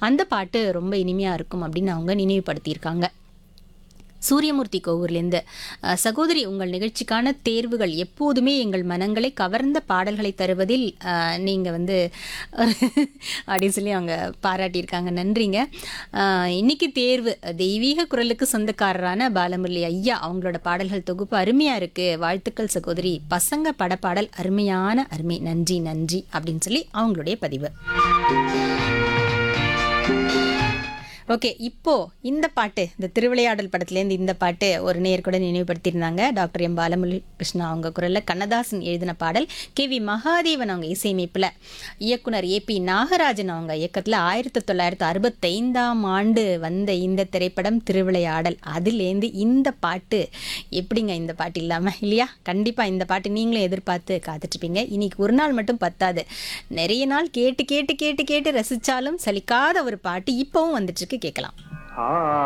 அந்த பாட்டு ரொம்ப இனிமையாக இருக்கும் அப்படின்னு அவங்க நினைவுபடுத்தியிருக்காங்க சூரியமூர்த்தி கோவூர்லேருந்து அஹ், சகோதரி உங்கள் நிகழ்ச்சிக்கான தேர்வுகள் எப்போதுமே எங்கள் மனங்களை கவர்ந்த பாடல்களை தருவதில் நீங்கள் வந்து அப்படின்னு சொல்லி அவங்க பாராட்டியிருக்காங்க நன்றிங்க அஹ், இன்னைக்கு தேர்வு தெய்வீக குரலுக்கு சொந்தக்காரரான பாலமுரளி ஐயா அவங்களோட பாடல்கள் தொகுப்பு அருமையாக இருக்குது வாழ்த்துக்கள் சகோதரி பசங்க படப்பாடல் அருமையான அருமை நன்றி நன்றி அப்படின்னு சொல்லி அவங்களுடைய பதிவு ஓகே இப்போ இந்த பாட்டு இந்த திருவிளையாடல் படத்துலேருந்து இந்த பாட்டு ஒரு நேர் கூட நினைவுபடுத்தியிருந்தாங்க டாக்டர் எம் பாலமுரளி கிருஷ்ணா அவங்க குரலில் கண்ணதாசன் எழுதின பாடல் கே வி மகாதேவன் அவங்க இசையமைப்பில் இயக்குனர் ஏ பி நாகராஜன் அவங்க இயக்கத்தில் ஆயிரத்தி தொள்ளாயிரத்தி அறுபத்தைந்தாம் ஆண்டு வந்த இந்த திரைப்படம் திருவிளையாடல் அதுலேருந்து இந்த பாட்டு எப்படிங்க இந்த பாட்டு இல்லாமல் இல்லையா கண்டிப்பாக இந்த பாட்டு நீங்களும் எதிர்பார்த்து காத்துட்ருப்பீங்க இன்னைக்கு ஒரு நாள் மட்டும் பத்தாது நிறைய நாள் கேட்டு கேட்டு கேட்டு கேட்டு ரசித்தாலும் சலிக்காத ஒரு பாட்டு இப்போவும் வந்துட்டுருக்கு கேட்கலாம் ஆ